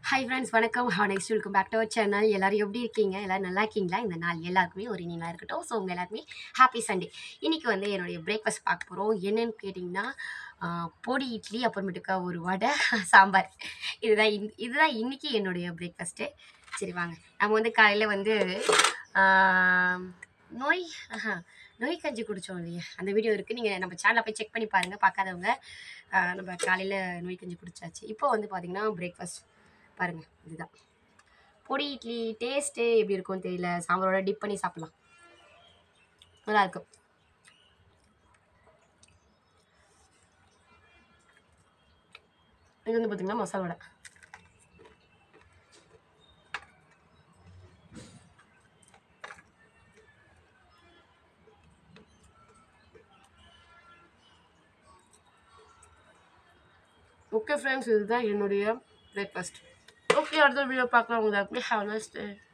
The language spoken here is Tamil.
ஹாய் ஃப்ரெண்ட்ஸ் வணக்கம் ஹா next welcome back to our channel எல்லாரும் எப்படி இருக்கீங்க எல்லாரும் நல்லா இருக்கீங்களா இந்த நாள் எல்லாருக்குமே ஒரு இனிமையாக இருக்கட்டும் ஸோ உங்கள் எல்லாருக்குமே ஹாப்பி சண்டே இன்றைக்கி வந்து என்னுடைய பிரேக்ஃபாஸ்ட் பார்க்க போகிறோம் என்னென்னு கேட்டிங்கன்னா ஆஹ், பொடி இட்லி அப்புறமேட்டுக்கா ஒரு வடை சாம்பார் இதுதான் இன் இதுதான் இன்றைக்கி என்னுடைய பிரேக்ஃபாஸ்ட்டு சரி வாங்க நம்ம வந்து காலையில் வந்து ஆஹ், நோய் ஆஹா, நோய் கஞ்சி குடித்தோம் இல்லையா அந்த வீடியோ இருக்குது நீங்கள் நம்ம சேனலை போய் செக் பண்ணி பாருங்கள் பார்க்காதவங்க ஆஹ், நம்ம காலையில் நோய் கஞ்சி குடிச்சாச்சு இப்போ வந்து பார்த்திங்கன்னா பிரேக்ஃபாஸ்ட் பாருங்கள் இதுதான் பொடி இட்லி டேஸ்ட்டு எப்படி இருக்கும்னு தெரியல சாம்பாரோட டிப் பண்ணி சாப்பிட்லாம் நல்லா இருக்கும் இது வந்து பார்த்திங்கன்னா மசாலா வடை ஓகே ஃப்ரெண்ட்ஸ் இதுதான் என்னுடைய பிரேக்ஃபாஸ்ட் ஓகே அடுத்த வீடியோ பார்க்கலாம் உங்களுக்கு ஹாவ் நைஸ் டே